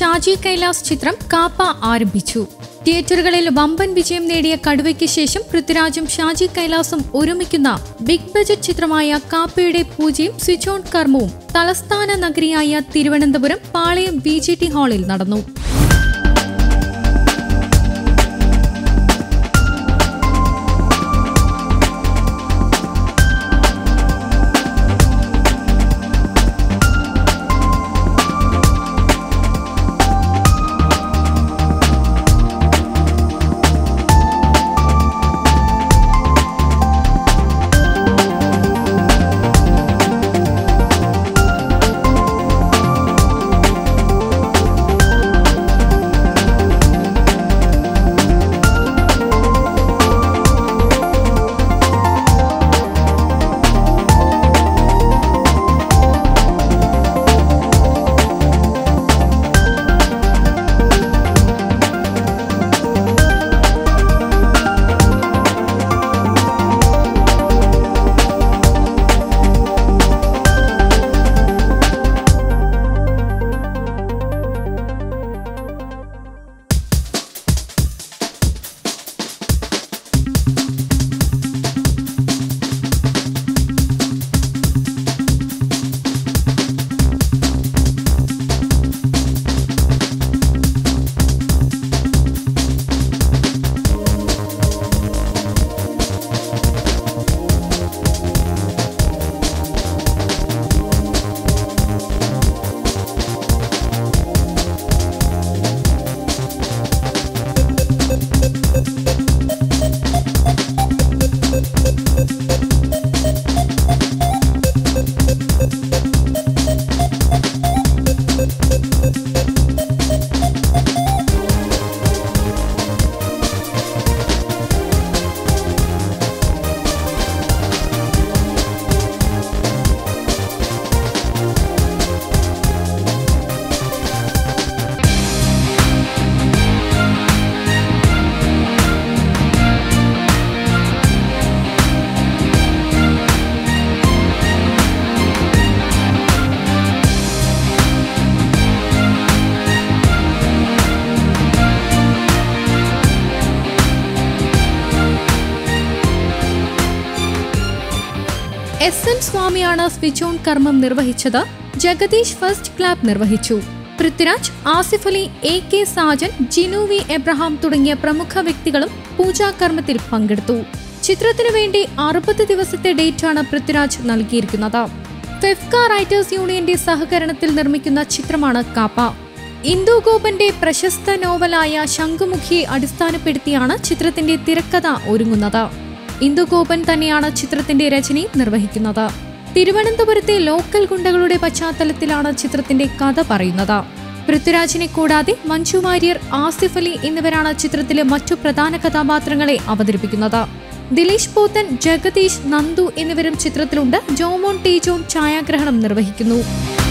ഷാജി കൈലാസ് ചിത്രം കാപ്പ ആരംഭിച്ചു തിയേറ്ററുകളിൽ വമ്പൻ വിജയം നേടിയ കടുവയ്ക്ക് ശേഷം പൃഥ്വിരാജും ഷാജി കൈലാസും ഒരുമിക്കുന്ന ബിഗ് ബജറ്റ് ചിത്രമായ കാപ്പയുടെ പൂജയും സ്വിച്ച് ഓൺ കർമ്മവും തലസ്ഥാന നഗരിയായ Thiruvananthapuram Palayam B J T ഹാളിൽ നടന്നു എസ് എൻ സ്വാമിയാണ് സ്വിച്ച് ഓൺ കർമ്മം നിർവഹിച്ചത് ജഗദീഷ് ഫസ്റ്റ് ക്ലാപ്പ് നിർവഹിച്ചു Prithviraj Asif Ali A K Sajan Jinu V Abraham തുടങ്ങിയ പ്രമുഖ വ്യക്തികളും പൂജാകർമ്മത്തിൽ പങ്കെടുത്തു ചിത്രത്തിനു വേണ്ടി അറുപത് ദിവസത്തെ ഡേറ്റാണ് പൃഥ്വിരാജ് നൽകിയിരിക്കുന്നത് ഫെഫ്ക റൈറ്റേഴ്സ് യൂണിയന്റെ സഹകരണത്തിൽ നിർമ്മിക്കുന്ന ചിത്രമാണ് കാപ്പ ഇന്ദു ഗോപന്റെ പ്രശസ്ത നോവലായ ശംഖുമുഖിയെ അടിസ്ഥാനപ്പെടുത്തിയാണ് ചിത്രത്തിന്റെ തിരക്കഥ ഒരുങ്ങുന്നത് ഇന്ദു ഗോപൻ തന്നെയാണ് ചിത്രത്തിന്റെ രചനയും നിർവഹിക്കുന്നത് തിരുവനന്തപുരത്തെ ലോക്കൽ ഗുണ്ടകളുടെ പശ്ചാത്തലത്തിലാണ് ചിത്രത്തിന്റെ കഥ പറയുന്നത് പൃഥ്വിരാജിനെ കൂടാതെ മഞ്ജു വാര്യർ ആസിഫ് അലി എന്നിവരാണ് ചിത്രത്തിലെ മറ്റു പ്രധാന കഥാപാത്രങ്ങളെ അവതരിപ്പിക്കുന്നത് ദിലീഷ് പോത്തൻ ജഗദീഷ് നന്ദു എന്നിവരും ചിത്രത്തിലുണ്ട് ജോമോൻ ടീജോൺ ഛായാഗ്രഹണം നിർവഹിക്കുന്നു